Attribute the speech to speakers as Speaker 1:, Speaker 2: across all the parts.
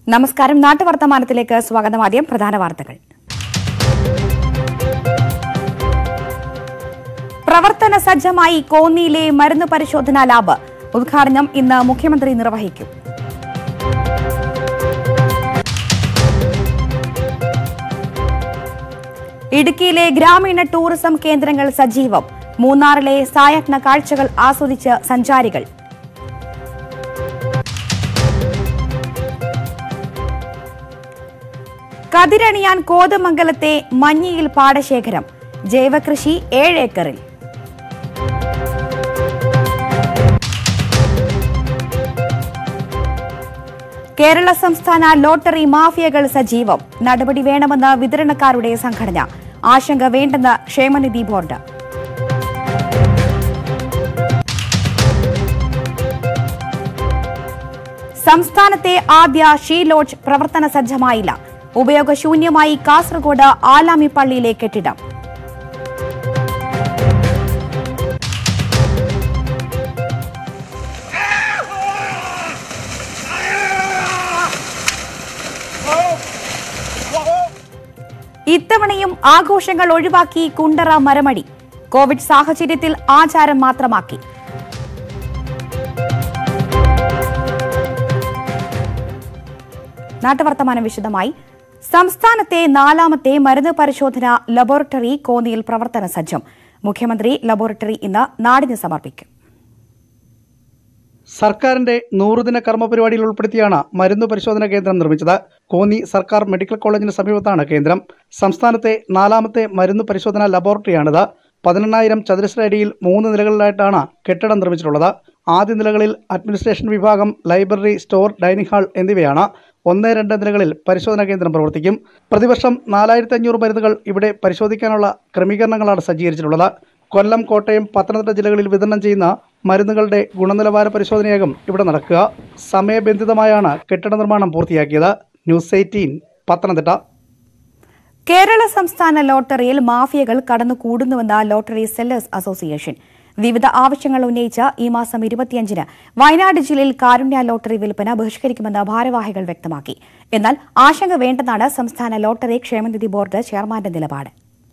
Speaker 1: നമസ്കാരം നാട്ടുവർത്തമാനത്തിലേക്ക് സ്വാഗതം ആദ്യം പ്രധാന വാർത്തകൾ പ്രവർത്തന സജ്ജമായി കോന്നിയിലെ മരുന്ന് പരിശോധനാ ലാബ് ഉദ്ഘാടനം ഇന്ന് മുഖ്യമന്ത്രി നിർവഹിക്കും ഇടുക്കിയിലെ ഗ്രാമീണ ടൂറിസം കേന്ദ്രങ്ങൾ സജീവം മൂന്നാറിലെ സായജ്ഞ കാഴ്ചകൾ ആസ്വദിച്ച് സഞ്ചാരികൾ കതിരണിയാൻ കോതമംഗലത്തെ മഞ്ഞിയിൽ പാടശേഖരം ജൈവകൃഷി ഏഴ് ഏക്കറിൽ കേരള സംസ്ഥാന ലോട്ടറി മാഫിയകൾ സജീവം നടപടി വേണമെന്ന് വിതരണക്കാരുടെ സംഘടന ആശങ്ക വേണ്ടെന്ന് ക്ഷേമനിധി ബോർഡ് സംസ്ഥാനത്തെ ആദ്യ ഷീ ലോഡ്ജ് പ്രവർത്തന സജ്ജമായില്ല ഉപയോഗശൂന്യമായി കാസർഗോഡ് ആലാമി പള്ളിയിലെ കെട്ടിടം ഇത്തവണയും ആഘോഷങ്ങൾ ഒഴിവാക്കി കുണ്ടറ മരമടി കോവിഡ് സാഹചര്യത്തിൽ ആചാരം മാത്രമാക്കി നാട്ടുവർത്തമാനം വിശദമായി സംസ്ഥാനത്തെ നാലാമത്തെ മരുന്ന് പരിശോധന ലബോറട്ടറി കോന്നിയിൽ പ്രവർത്തന സജ്ജം മുഖ്യമന്ത്രി ലബോറട്ടറി ഇന്ന് നാടിന് സമർപ്പിക്കും
Speaker 2: സർക്കാരിന്റെ നൂറുദിന കർമ്മ പരിപാടിയിൽ ഉൾപ്പെടുത്തിയാണ് മരുന്ന് പരിശോധന കേന്ദ്രം നിർമ്മിച്ചത് കോന്നി സർക്കാർ മെഡിക്കൽ കോളേജിന് സമീപത്താണ് കേന്ദ്രം സംസ്ഥാനത്തെ നാലാമത്തെ മരുന്ന് പരിശോധന ലബോറട്ടറിയാണിത് പതിനെണ്ണായിരം ചതുരശ്ര അടിയിൽ മൂന്ന് നിലകളിലായിട്ടാണ് കെട്ടിടം നിർമ്മിച്ചിട്ടുള്ളത് ആദ്യ നിലകളിൽ അഡ്മിനിസ്ട്രേഷൻ വിഭാഗം ലൈബ്രറി സ്റ്റോർ ഡൈനിങ് ഹാൾ എന്നിവയാണ് ഒന്ന് രണ്ട് നിലകളിൽ പരിശോധനാ കേന്ദ്രം പ്രവർത്തിക്കും പ്രതിവർഷം നാലായിരത്തി അഞ്ഞൂറ് മരുന്നുകൾ ഇവിടെ പരിശോധിക്കാനുള്ള ക്രമീകരണങ്ങളാണ് സജ്ജീകരിച്ചിട്ടുള്ളത് കൊല്ലം കോട്ടയം പത്തനംതിട്ട ജില്ലകളിൽ വിതരണം ചെയ്യുന്ന മരുന്നുകളുടെ ഗുണനിലവാര പരിശോധനയാകും ഇവിടെ നടക്കുക സമയബന്ധിതമായാണ് കെട്ടിട നിർമ്മാണം പൂർത്തിയാക്കിയത് ന്യൂസ് എയ്റ്റീൻ പത്തനംതിട്ട
Speaker 1: കേരള സംസ്ഥാന ലോട്ടറിയിൽ മാഫിയകൾ കടന്നുകൂടുന്നുവെന്ന ലോട്ടറി സെല്ലേഴ്സ് അസോസിയേഷൻ വിവിധ ആവശ്യങ്ങൾ ഉന്നയിച്ച് ഈ മാസം ഇരുപത്തിയഞ്ചിന് വയനാട് ജില്ലയിൽ കാരുണ്യ ലോട്ടറി വിൽപ്പന ബഹിഷ്കരിക്കുമെന്ന് ഭാരവാഹികൾ വ്യക്തമാക്കി എന്നാൽ ആശങ്ക വേണ്ടെന്നാണ് സംസ്ഥാന ലോട്ടറി ക്ഷേമനിധി ബോർഡ് ചെയർമാന്റെ നിലപാട്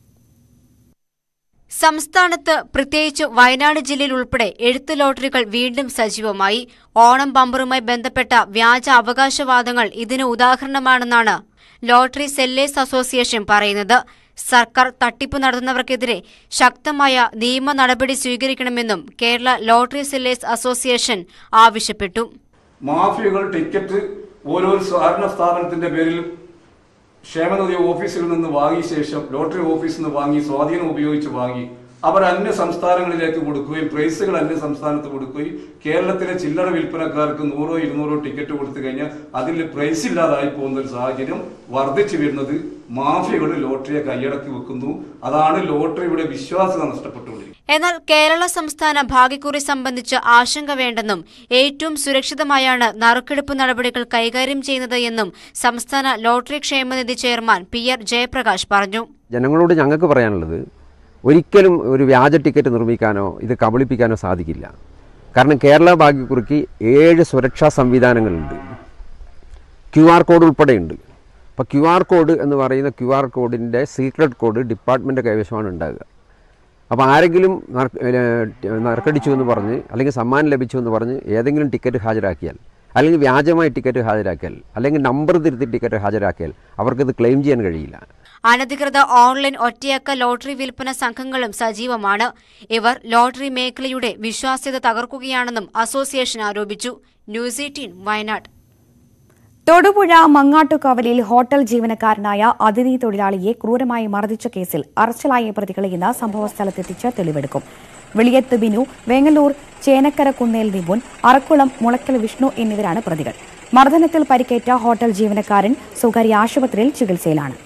Speaker 3: സംസ്ഥാനത്ത് പ്രത്യേകിച്ച് വയനാട് ജില്ലയിൽ ഉൾപ്പെടെ എഴുത്ത് ലോട്ടറികൾ വീണ്ടും സജീവമായി ഓണം ബമ്പറുമായി ബന്ധപ്പെട്ട വ്യാജ അവകാശവാദങ്ങൾ ഇതിന് ഉദാഹരണമാണെന്നാണ് ലോട്ടറി സെല്ലേഴ്സ് അസോസിയേഷൻ പറയുന്നത് സർക്കാർ തട്ടിപ്പ് നടത്തുന്നവർക്കെതിരെ ശക്തമായ നിയമ നടപടി സ്വീകരിക്കണമെന്നും കേരള ലോട്ടറി സെല്ലേഴ്സ് അസോസിയേഷൻ ആവശ്യപ്പെട്ടു
Speaker 4: മാഫിയകൾ ടിക്കറ്റ് ഓരോ സഹകരണ സ്ഥാപനത്തിന്റെ പേരിൽ ക്ഷേമനിധി ഓഫീസിൽ നിന്ന് വാങ്ങിയ ശേഷം ലോട്ടറി ഓഫീസിൽ നിന്ന് വാങ്ങി സ്വാധീനം ഉപയോഗിച്ച് വാങ്ങി അവർ അന്യ സംസ്ഥാനങ്ങളിലേക്ക് കൊടുക്കുകയും പ്രൈസുകൾ അന്യ സംസ്ഥാനത്ത് കൊടുക്കുകയും കേരളത്തിലെ ചില്ലറ വിൽപ്പനക്കാർക്ക് നൂറോ ഇരുന്നൂറോ ടിക്കറ്റ് കൊടുത്തു കഴിഞ്ഞാൽ അതിൽ പ്രൈസ് ഇല്ലാതായി പോകുന്ന ഒരു സാഹചര്യം വർദ്ധിച്ചു വരുന്നത് മാഫിയകൾ ലോട്ടറിയെ കൈയടക്കി വെക്കുന്നു അതാണ് ലോട്ടറിയുടെ വിശ്വാസ്യത നഷ്ടപ്പെട്ടുകൊണ്ടിരിക്കുന്നത്
Speaker 3: എന്നാൽ കേരള സംസ്ഥാന ഭാഗ്യക്കുറി സംബന്ധിച്ച് ആശങ്ക വേണ്ടെന്നും ഏറ്റവും സുരക്ഷിതമായാണ് നറുക്കെടുപ്പ് നടപടികൾ കൈകാര്യം ചെയ്യുന്നത് എന്നും സംസ്ഥാന ലോട്ടറി ക്ഷേമനിധി ചെയർമാൻ പി ആർ ജയപ്രകാശ് പറഞ്ഞു
Speaker 5: ജനങ്ങളോട് ഞങ്ങൾക്ക് പറയാനുള്ളത് ഒരിക്കലും ഒരു വ്യാജ ടിക്കറ്റ് നിർമ്മിക്കാനോ ഇത് കബളിപ്പിക്കാനോ സാധിക്കില്ല കാരണം കേരള ഭാഗ്യക്കുറിക്ക് ഏഴ് സുരക്ഷാ സംവിധാനങ്ങളുണ്ട് ക്യു ആർ കോഡ് ഉൾപ്പെടെയുണ്ട് അപ്പോൾ ക്യു ആർ കോഡ് എന്ന് പറയുന്ന ക്യു ആർ കോഡിൻ്റെ സീക്രട്ട് കോഡ് ഡിപ്പാർട്ട്മെൻറ്റ് കൈവശമാണ് ഉണ്ടാകുക അപ്പോൾ ആരെങ്കിലും നറുക്ക് ഏഹ് നറുക്കടിച്ചു എന്ന് പറഞ്ഞ് അല്ലെങ്കിൽ സമ്മാനം ലഭിച്ചു എന്ന് പറഞ്ഞ് ഏതെങ്കിലും ടിക്കറ്റ് ഹാജരാക്കിയാൽ അല്ലെങ്കിൽ വ്യാജമായി ടിക്കറ്റ് ഹാജരാക്കിയാൽ അല്ലെങ്കിൽ നമ്പർ തിരുത്തി ടിക്കറ്റ് ഹാജരാക്കിയാൽ അവർക്കിത് ക്ലെയിം ചെയ്യാൻ കഴിയില്ല
Speaker 3: അനധികൃത ഓൺലൈൻ ഒറ്റയക്ക ലോട്ടറി വിൽപ്പന സംഘങ്ങളും സജീവമാണ് ഇവർ ലോട്ടറി മേഖലയുടെ വിശ്വാസ്യത തകർക്കുകയാണെന്നും അസോസിയേഷൻ ആരോപിച്ചു ന്യൂസ് എയ്റ്റീൻ വയനാട്
Speaker 1: തൊടുപുഴ മങ്ങാട്ടുകവലിൽ ഹോട്ടൽ ജീവനക്കാരനായ അതിഥി തൊഴിലാളിയെ ക്രൂരമായി മർദ്ദിച്ച കേസിൽ അറസ്റ്റിലായ പ്രതികളെ ഇന്ന് സംഭവസ്ഥലത്തെത്തിച്ച് തെളിവെടുക്കും വെളിയത്ത് ബിനു വെങ്ങല്ലൂർ ചേനക്കര കുന്നേൽ നിപുൻ അറക്കുളം മുളക്കൽ വിഷ്ണു എന്നിവരാണ് പ്രതികൾ മർദ്ദനത്തിൽ പരിക്കേറ്റ ഹോട്ടൽ ജീവനക്കാരൻ സ്വകാര്യ ആശുപത്രിയിൽ ചികിത്സയിലാണ്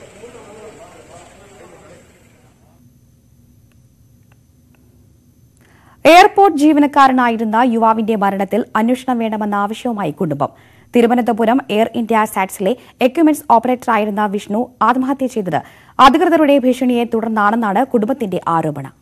Speaker 1: എയർപോർട്ട് ജീവനക്കാരനായിരുന്ന യുവാവിന്റെ മരണത്തിൽ അന്വേഷണം വേണമെന്ന ആവശ്യവുമായി കുടുംബം തിരുവനന്തപുരം എയർ ഇന്ത്യ സാറ്റ്സിലെ എക്യുപ്മെന്റ്സ് ഓപ്പറേറ്ററായിരുന്ന വിഷ്ണു ആത്മഹത്യ ചെയ്തത് അധികൃതരുടെ ഭീഷണിയെ തുടർന്നാണെന്നാണ് കുടുംബത്തിന്റെ ആരോപണം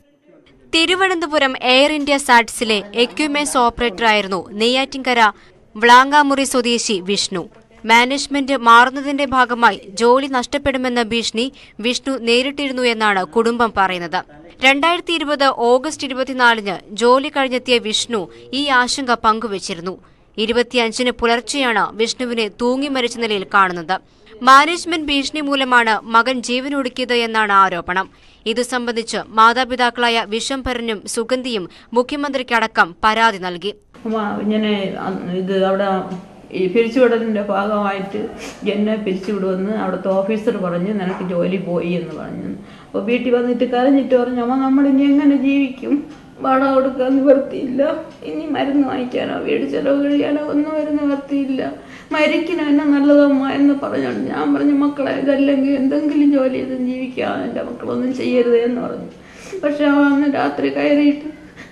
Speaker 3: തിരുവനന്തപുരം എയർ ഇന്ത്യ സാറ്റ്സിലെ എക്യുപ്മെന്റ്സ് ഓപ്പറേറ്ററായിരുന്നു നെയ്യാറ്റിൻകര വ്ളാങ്ങാമുറി സ്വദേശി വിഷ്ണു മാനേജ്മെന്റ് മാറുന്നതിന്റെ ഭാഗമായി ജോലി നഷ്ടപ്പെടുമെന്ന ഭീഷണി വിഷ്ണു നേരിട്ടിരുന്നു എന്നാണ് കുടുംബം പറയുന്നത് രണ്ടായിരത്തി ഇരുപത് ഓഗസ്റ്റ് ഇരുപത്തിനാലിന് ജോലി കഴിഞ്ഞെത്തിയ വിഷ്ണു ഈ ആശങ്ക പങ്കുവച്ചിരുന്നു ഇരുപത്തിയഞ്ചിന് പുലർച്ചെയാണ് വിഷ്ണുവിനെ തൂങ്ങി മരിച്ച നിലയിൽ കാണുന്നത് മാനേജ്മെന്റ് ഭീഷണി മൂലമാണ് മകൻ ജീവനൊടുക്കിയത് എന്നാണ് ആരോപണം ഇതു സംബന്ധിച്ച് മാതാപിതാക്കളായ വിശ്വംഭരനും സുഗന്ധിയും മുഖ്യമന്ത്രിക്കടക്കം പരാതി നൽകി
Speaker 6: അമ്മ ഇങ്ങനെ അന്ന് ഇത് അവിടെ ഈ പിരിച്ചുവിടലിൻ്റെ ഭാഗമായിട്ട് എന്നെ പിരിച്ചുവിടുമെന്ന് അവിടുത്തെ ഓഫീസർ പറഞ്ഞ് നിനക്ക് ജോലി പോയി എന്ന് പറഞ്ഞു അപ്പോൾ വീട്ടിൽ വന്നിട്ട് കരഞ്ഞിട്ട് പറഞ്ഞു അമ്മ നമ്മളിനി എങ്ങനെ ജീവിക്കും വാടക കൊടുക്കാൻ നിവർത്തിയില്ല ഇനി മരുന്ന് വാങ്ങിക്കാനോ വീട് ചെലവ് കഴിയാനോ ഒന്നും ഒരു നിവർത്തിയില്ല മരിക്കണോ എന്നെ നല്ലതമ്മ എന്ന് പറഞ്ഞോണ്ട് ഞാൻ പറഞ്ഞു മക്കളെ ഇതല്ലെങ്കിൽ എന്തെങ്കിലും ജോലി ചെയ്ത് ജീവിക്കാം എൻ്റെ മക്കളൊന്നും ചെയ്യരുതേ എന്ന് പറഞ്ഞു പക്ഷെ അവൻ അന്ന് രാത്രി കയറിയിട്ട്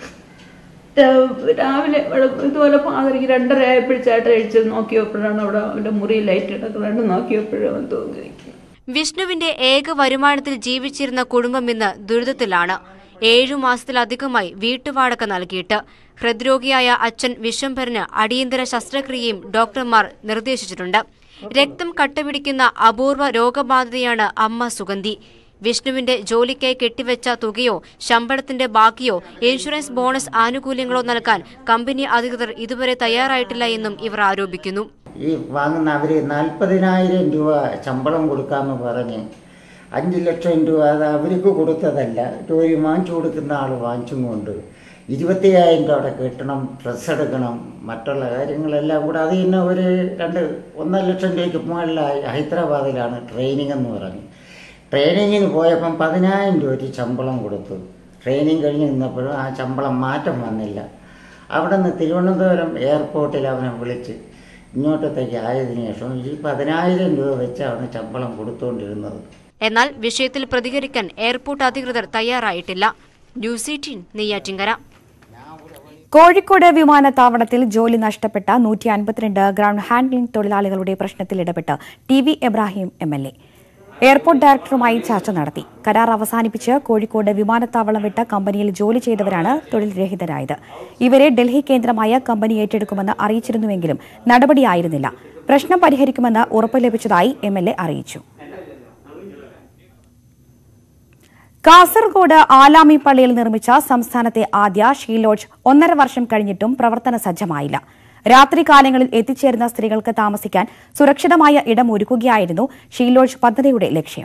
Speaker 6: രാ- രാവിലെ ഇവിടെ ഇതുപോലെ പാതിരിക്ക് രണ്ടര ആയപ്പോഴേച്ചായിട്ട് കഴിച്ച് നോക്കിയപ്പോഴാണ് അവിടെ അവൻ്റെ മുറി ലൈറ്റ് ഇടക്കളാണ്ട് നോക്കിയപ്പോഴും അവൻ തൂങ്ങിയിരിക്കുന്നു
Speaker 3: വിഷ്ണുവിന്റെ ഏക വരുമാനത്തിൽ ജീവിച്ചിരുന്ന കുടുംബം ഇന്ന് ദുരിതത്തിലാണ് ഏഴു മാസത്തിലധികമായി വീട്ടുവാടക നൽകിയിട്ട് ഹൃദ്രോഗിയായ അച്ഛൻ വിശ്വംഭരന് അടിയന്തര ശസ്ത്രക്രിയയും ഡോക്ടർമാർ നിർദ്ദേശിച്ചിട്ടുണ്ട് രക്തം കട്ടപിടിക്കുന്ന അപൂർവ രോഗബാധിതയാണ് അമ്മ സുഗന്ധി വിഷ്ണുവിന്റെ ജോലിക്കായി കെട്ടിവെച്ച തുകയോ ശമ്പളത്തിന്റെ ബാക്കിയോ ഇൻഷുറൻസ് ബോണസ് ആനുകൂല്യങ്ങളോ നൽകാൻ കമ്പനി അധികൃതർ ഇതുവരെ തയ്യാറായിട്ടില്ല എന്നും ഇവർ ആരോപിക്കുന്നു
Speaker 7: ഈ വാങ്ങുന്ന അവർ നാൽപ്പതിനായിരം രൂപ ശമ്പളം കൊടുക്കാമെന്ന് പറഞ്ഞ് അഞ്ച് ലക്ഷം രൂപ അത് അവർക്ക് കൊടുത്തതല്ല ജോലി വാങ്ങിച്ചു കൊടുക്കുന്ന ആൾ വാങ്ങിച്ചും കൊണ്ട് ഇരുപത്തിയായിരം രൂപ അവിടെ കിട്ടണം ഡ്രസ്സ് എടുക്കണം മറ്റുള്ള കാര്യങ്ങളെല്ലാം കൂടെ അത് തന്നെ ഒരു രണ്ട് ഒന്നര ലക്ഷം രൂപയ്ക്ക് മുകളിലായി ഹൈദരാബാദിലാണ് ട്രെയിനിങ് എന്ന് പറഞ്ഞ് ട്രെയിനിങ്ങിന് പോയപ്പം പതിനായിരം രൂപ ഒരു ശമ്പളം കൊടുത്തു ട്രെയിനിങ് കഴിഞ്ഞ് നിന്നപ്പോഴും ആ ശമ്പളം മാറ്റം വന്നില്ല അവിടെ നിന്ന് തിരുവനന്തപുരം എയർപോർട്ടിൽ അവനെ വിളിച്ച് ഇങ്ങോട്ടത്തേക്ക് ആയതിനു ശേഷം ഈ പതിനായിരം രൂപ വെച്ചാണ് ശമ്പളം കൊടുത്തുകൊണ്ടിരുന്നത്
Speaker 3: എന്നാൽ വിഷയത്തിൽ പ്രതികരിക്കാൻ എയർപോർട്ട് അധികൃതർ തയ്യാറായിട്ടില്ല ന്യൂസ് എയ്റ്റീൻ നെയ്യാറ്റിങ്കര
Speaker 1: കോഴിക്കോട് വിമാനത്താവളത്തിൽ ജോലി നഷ്ടപ്പെട്ട നൂറ്റി അൻപത്തിരണ്ട് ഗ്രൗണ്ട് ഹാൻഡ്ലിംഗ് തൊഴിലാളികളുടെ പ്രശ്നത്തിൽ ഇടപെട്ട് T V Ebrahim M L A airport ഡയറക്ടറുമായി ചർച്ച നടത്തി കരാർ അവസാനിപ്പിച്ച് കോഴിക്കോട് വിമാനത്താവളം വിട്ട കമ്പനിയിൽ ജോലി ചെയ്തവരാണ് തൊഴിൽ രഹിതരായത് ഇവരെ ഡൽഹി കേന്ദ്രമായ കമ്പനി ഏറ്റെടുക്കുമെന്ന് അറിയിച്ചിരുന്നുവെങ്കിലും നടപടിയായിരുന്നില്ല പ്രശ്നം പരിഹരിക്കുമെന്ന് ഉറപ്പ് ലഭിച്ചതായി എം എൽ എ അറിയിച്ചു കാസർഗോഡ് ആലാമി പള്ളിയിൽ നിർമ്മിച്ച സംസ്ഥാനത്തെ ആദ്യ ഷീ ലോഡ്ജ് ഒന്നര വർഷം കഴിഞ്ഞിട്ടും പ്രവർത്തന സജ്ജമായില്ല രാത്രികാലങ്ങളിൽ എത്തിച്ചേരുന്ന സ്ത്രീകൾക്ക് താമസിക്കാൻ സുരക്ഷിതമായ ഇടം ഒരുക്കുകയായിരുന്നു ഷീ ലോഡ്ജ് പദ്ധതിയുടെ ലക്ഷ്യം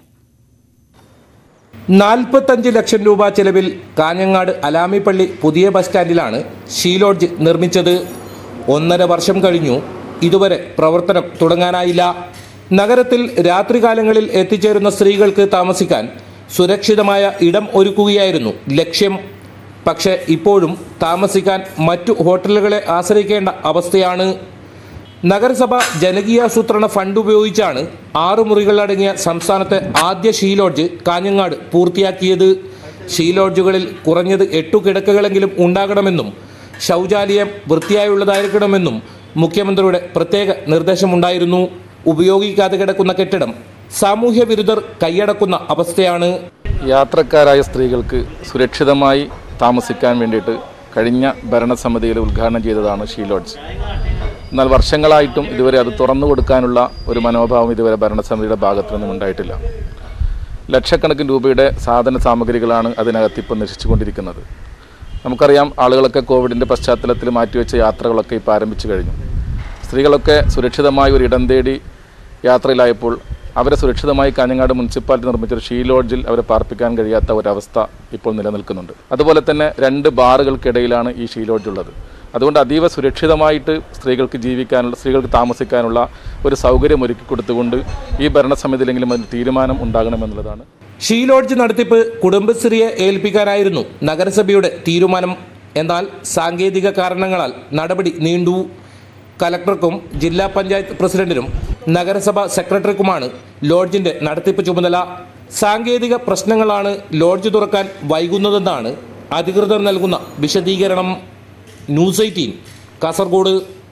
Speaker 8: നാൽപ്പത്തഞ്ച് ലക്ഷം രൂപ ചെലവിൽ കാഞ്ഞങ്ങാട് അലാമിപ്പള്ളി പുതിയ ബസ് സ്റ്റാൻഡിലാണ് ഷീ ലോഡ്ജ് നിർമ്മിച്ചത് ഒന്നര വർഷം കഴിഞ്ഞു ഇതുവരെ പ്രവർത്തനം തുടങ്ങാനായില്ല നഗരത്തിൽ രാത്രികാലങ്ങളിൽ എത്തിച്ചേരുന്ന സ്ത്രീകൾക്ക് താമസിക്കാൻ സുരക്ഷിതമായ ഇടം ഒരുക്കുകയായിരുന്നു ലക്ഷ്യം പക്ഷേ ഇപ്പോഴും താമസിക്കാൻ മറ്റു ഹോട്ടലുകളെ ആശ്രയിക്കേണ്ട അവസ്ഥയാണ് നഗരസഭ ജനകീയാസൂത്രണ ഫണ്ട് ഉപയോഗിച്ചാണ് ആറു മുറികളടങ്ങിയ സംസ്ഥാനത്തെ ആദ്യ ഷീ ലോഡ്ജ് കാഞ്ഞങ്ങാട് പൂർത്തിയാക്കിയത് ഷീ ലോഡ്ജുകളിൽ കുറഞ്ഞത് എട്ടു കിടക്കകളെങ്കിലും ഉണ്ടാകണമെന്നും ശൗചാലയം വൃത്തിയായുള്ളതായിരിക്കണമെന്നും മുഖ്യമന്ത്രിയുടെ പ്രത്യേക നിർദ്ദേശമുണ്ടായിരുന്നു ഉപയോഗിക്കാതെ കിടക്കുന്ന കെട്ടിടം സാമൂഹ്യ വിരുദ്ധർ കൈയടക്കുന്ന അവസ്ഥയാണ്
Speaker 9: യാത്രക്കാരായ സ്ത്രീകൾക്ക് സുരക്ഷിതമായി താമസിക്കാൻ വേണ്ടിയിട്ട് കഴിഞ്ഞ ഭരണസമിതിയിൽ ഉദ്ഘാടനം ചെയ്തതാണ് ഷീ ലോഡ്ജ് എന്നാൽ വർഷങ്ങളായിട്ടും ഇതുവരെ അത് തുറന്നു കൊടുക്കാനുള്ള ഒരു മനോഭാവം ഇതുവരെ ഭരണസമിതിയുടെ ഭാഗത്തു നിന്നും ഉണ്ടായിട്ടില്ല ലക്ഷക്കണക്കിന് രൂപയുടെ സാധന സാമഗ്രികളാണ് അതിനകത്ത് ഇപ്പോൾ നശിച്ചുകൊണ്ടിരിക്കുന്നത് നമുക്കറിയാം ആളുകളൊക്കെ കോവിഡിൻ്റെ പശ്ചാത്തലത്തിൽ മാറ്റിവെച്ച യാത്രകളൊക്കെ ഇപ്പോൾ ആരംഭിച്ചു കഴിഞ്ഞു സ്ത്രീകളൊക്കെ സുരക്ഷിതമായ ഒരു ഇടം തേടി യാത്രയിലായപ്പോൾ അവരെ സുരക്ഷിതമായി കാഞ്ഞങ്ങാട് മുനിസിപ്പാലിറ്റി നിർമ്മിച്ച ഷീ ലോഡ്ജിൽ അവരെ പാർപ്പിക്കാൻ കഴിയാത്ത ഒരവസ്ഥ ഇപ്പോൾ നിലനിൽക്കുന്നുണ്ട് അതുപോലെ തന്നെ രണ്ട് ബാറുകൾക്കിടയിലാണ് ഈ ഷീ ലോഡ്ജ് ഉള്ളത് അതുകൊണ്ട് അതീവ സുരക്ഷിതമായിട്ട് സ്ത്രീകൾക്ക് ജീവിക്കാനുള്ള സ്ത്രീകൾക്ക് താമസിക്കാനുള്ള ഒരു സൗകര്യം ഒരുക്കി കൊടുത്തുകൊണ്ട് ഈ ഭരണസമിതിയിലെങ്കിലും അതിന് തീരുമാനം ഉണ്ടാകണമെന്നുള്ളതാണ്
Speaker 8: ഷീ ലോഡ്ജ് നടത്തിപ്പ് കുടുംബശ്രീയെ ഏൽപ്പിക്കാനായിരുന്നു നഗരസഭയുടെ തീരുമാനം എന്നാൽ സാങ്കേതിക കാരണങ്ങളാൽ നടപടി നീണ്ടു കലക്ടർക്കും ജില്ലാ പഞ്ചായത്ത് പ്രസിഡന്റിനും നഗരസഭ സെക്രട്ടറിക്കുമാണ് ലോഡ്ജിന്റെ നടത്തിപ്പ് ചുമതല സാങ്കേതിക പ്രശ്നങ്ങളാണ് ലോഡ്ജ് തുറക്കാൻ വൈകുന്നതെന്നാണ് അധികൃതർ നൽകുന്ന വിശദീകരണം ന്യൂസ് എയ്റ്റീൻ കാസർഗോഡ്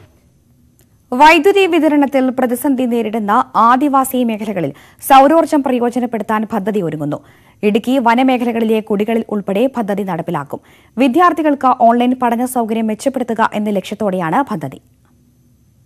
Speaker 1: വൈദ്യുതി വിതരണത്തിൽ പ്രതിസന്ധി നേരിടുന്ന ആദിവാസി മേഖലകളിൽ സൌരോർജ്ജം പ്രയോജനപ്പെടുത്താൻ പദ്ധതി ഒരുങ്ങുന്നു ഇടുക്കി വനമേഖലകളിലെ കുടികളിൽ ഉൾപ്പെടെ പദ്ധതി നടപ്പിലാക്കും വിദ്യാർത്ഥികൾക്ക് ഓൺലൈൻ പഠന സൌകര്യം മെച്ചപ്പെടുത്തുക എന്ന ലക്ഷ്യത്തോടെയാണ് പദ്ധതി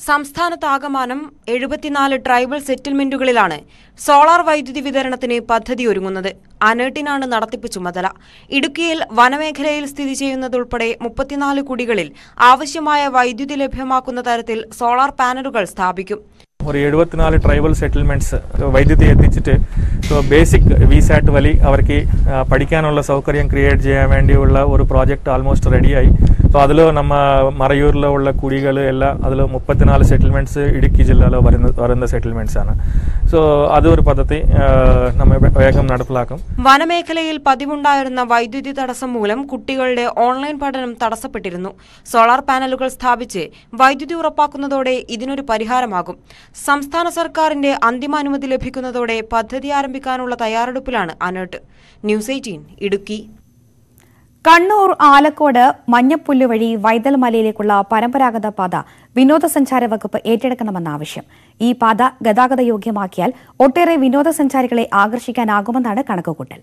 Speaker 10: സംസ്ഥാനത്താകമാനം എഴുപത്തിനാല് ട്രൈബൽ സെറ്റിൽമെന്റുകളിലാണ് സോളാർ വൈദ്യുതി വിതരണത്തിന് പദ്ധതി ഒരുങ്ങുന്നത് അനേട്ടിനാണ് നടത്തിപ്പ് ചുമതല ഇടുക്കിയിൽ വനമേഖലയിൽ സ്ഥിതി ചെയ്യുന്നതുൾപ്പെടെ മുപ്പത്തിനാല് കുടികളിൽ ആവശ്യമായ വൈദ്യുതി ലഭ്യമാക്കുന്ന തരത്തിൽ സോളാർ പാനലുകൾ സ്ഥാപിക്കും
Speaker 11: ഒരു എഴുപത്തിനാല് ട്രൈബൽ സെറ്റിൽമെൻറ്റ്സ് വൈദ്യുതി എത്തിച്ചിട്ട് സോ ബേസിക് വിസാറ്റ് വഴി അവർക്ക് ആ, പഠിക്കാനുള്ള സൗകര്യം ക്രിയേറ്റ് ചെയ്യാൻ വേണ്ടിയുള്ള ഒരു പ്രോജക്റ്റ് ആൾമോസ്റ്റ് റെഡിയായി സോ അതിൽ നമ്മ മറയൂരിൽ ഉള്ള കുടികൾ എല്ലാം അതിൽ മുപ്പത്തിനാല് സെറ്റിൽമെൻറ്റ്സ് ഇടുക്കി ജില്ലയിൽ വരുന്ന വരുന്ന സെറ്റിൽമെൻറ്റ്സ് ആണ് സോ അത് ഒരു പദ്ധതി ആ, നമ്മ വേ- വേഗം നടപ്പിലാക്കും
Speaker 10: വനമേഖലയിൽ പതിവുണ്ടായിരുന്ന വൈദ്യുതി തടസ്സം മൂലം കുട്ടികളുടെ ഓൺലൈൻ പഠനം തടസ്സപ്പെട്ടിരുന്നു സോളാർ പാനലുകൾ സ്ഥാപിച്ച് വൈദ്യുതി ഉറപ്പാക്കുന്നതോടെ ഇതിനൊരു പരിഹാരമാകും സംസ്ഥാന സർക്കാരിന്റെ അന്തിമാനുമതി ലഭിക്കുന്നതോടെ പദ്ധതി ആരംഭിക്കാനുള്ള തയ്യാറെടുപ്പിലാണ് അനേർട്ട് ന്യൂസ് എയ്റ്റീൻ ഇടുക്കി
Speaker 1: കണ്ണൂർ ആലക്കോട് മഞ്ഞപ്പുല്ല് വഴി വൈതൽ മലയിലേക്കുള്ള പരമ്പരാഗത പാത വിനോദസഞ്ചാര വകുപ്പ് ഏറ്റെടുക്കണമെന്ന ആവശ്യം ഈ പാത ഗതാഗത യോഗ്യമാക്കിയാൽ ഒട്ടേറെ വിനോദസഞ്ചാരികളെ ആകർഷിക്കാനാകുമെന്നാണ് കണക്കുകൂട്ടൽ